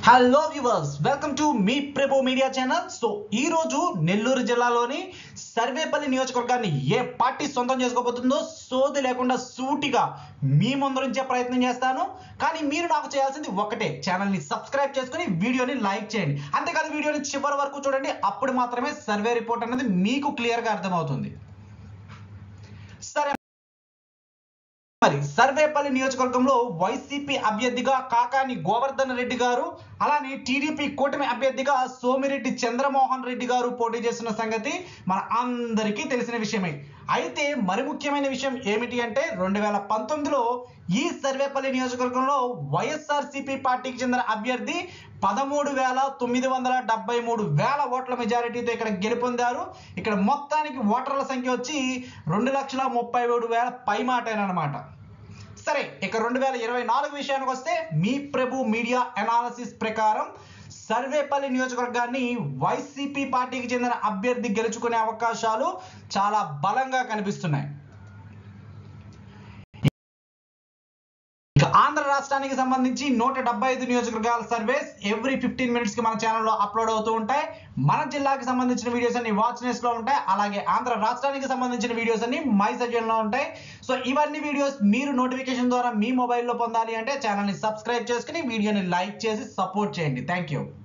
hello viewers welcome to మీ Prebo media channel so ఈ రోజు నెల్లూరు జిల్లాలోని సర్వేపల్లి నియోజకవర్గాన్ని ఏ పార్టీ సొంతం చేసుకోబోతుందో సోది లేకుండా సూటిగా మీ ముందరించే ప్రయత్నం చేస్తాను కానీ మీరు నాకు చేయాల్సింది ఒకటే ఛానల్ని సబ్స్క్రైబ్ చేసుకుని వీడియోని లైక్ చేయండి అంతేకాదు వీడియోని చివరి వరకు చూడండి అప్పుడు మాత్రమే సర్వే రిపోర్ట్ అనేది మీకు క్లియర్గా అర్థమవుతుంది సరే మరి సర్వేపల్లి నియోజకవర్గంలో వైసీపీ అభ్యర్థిగా కాకాని గోవర్ధన్ రెడ్డి గారు అలానే టీడీపీ కూటమి అభ్యర్థిగా సోమిరెడ్డి చంద్రమోహన్ రెడ్డి గారు పోటీ చేస్తున్న సంగతి మన అందరికీ తెలిసిన విషయమే అయితే మరి ముఖ్యమైన విషయం ఏమిటి అంటే రెండు వేల పంతొమ్మిదిలో ఈ సర్వేపల్లి నియోజకవర్గంలో వైఎస్ఆర్సీపీ పార్టీకి చెందిన అభ్యర్థి పదమూడు వేల తొమ్మిది వందల డెబ్బై మూడు వేల ఓట్ల మెజారిటీతో ఇక్కడ గెలుపొందారు ఇక్కడ మొత్తానికి ఓటర్ల సంఖ్య వచ్చి రెండు లక్షల ముప్పై ఏడు వేల పై మాటేనమాట సరే ఇక రెండు వేల ఇరవై నాలుగు విషయానికి వస్తే మీ ప్రభు మీడియా అనాలసిస్ ప్రకారం సర్వేపల్లి నియోజకవర్గాన్ని వైసీపీ పార్టీకి చెందిన అభ్యర్థి గెలుచుకునే అవకాశాలు చాలా బలంగా కనిపిస్తున్నాయి ఇక ఆంధ్ర రాష్ట్రానికి సంబంధించి నూట డెబ్బై ఐదు నియోజకవర్గాల సర్వేస్ ఎవ్రీ ఫిఫ్టీన్ మినిట్స్ కి మన ఛానల్లో అప్లోడ్ అవుతూ ఉంటాయి మన జిల్లాకి సంబంధించిన వీడియోస్ అన్ని వాచ్ నెస్ లో ఉంటాయి అలాగే ఆంధ్ర రాష్ట్రానికి సంబంధించిన వీడియోస్ అన్ని మై సజెషన్ లో ఉంటాయి సో ఇవన్నీ వీడియోస్ మీరు నోటిఫికేషన్ ద్వారా మీ మొబైల్లో పొందాలి అంటే ఛానల్ని సబ్స్క్రైబ్ చేసుకుని వీడియోని లైక్ చేసి సపోర్ట్ చేయండి థ్యాంక్ యూ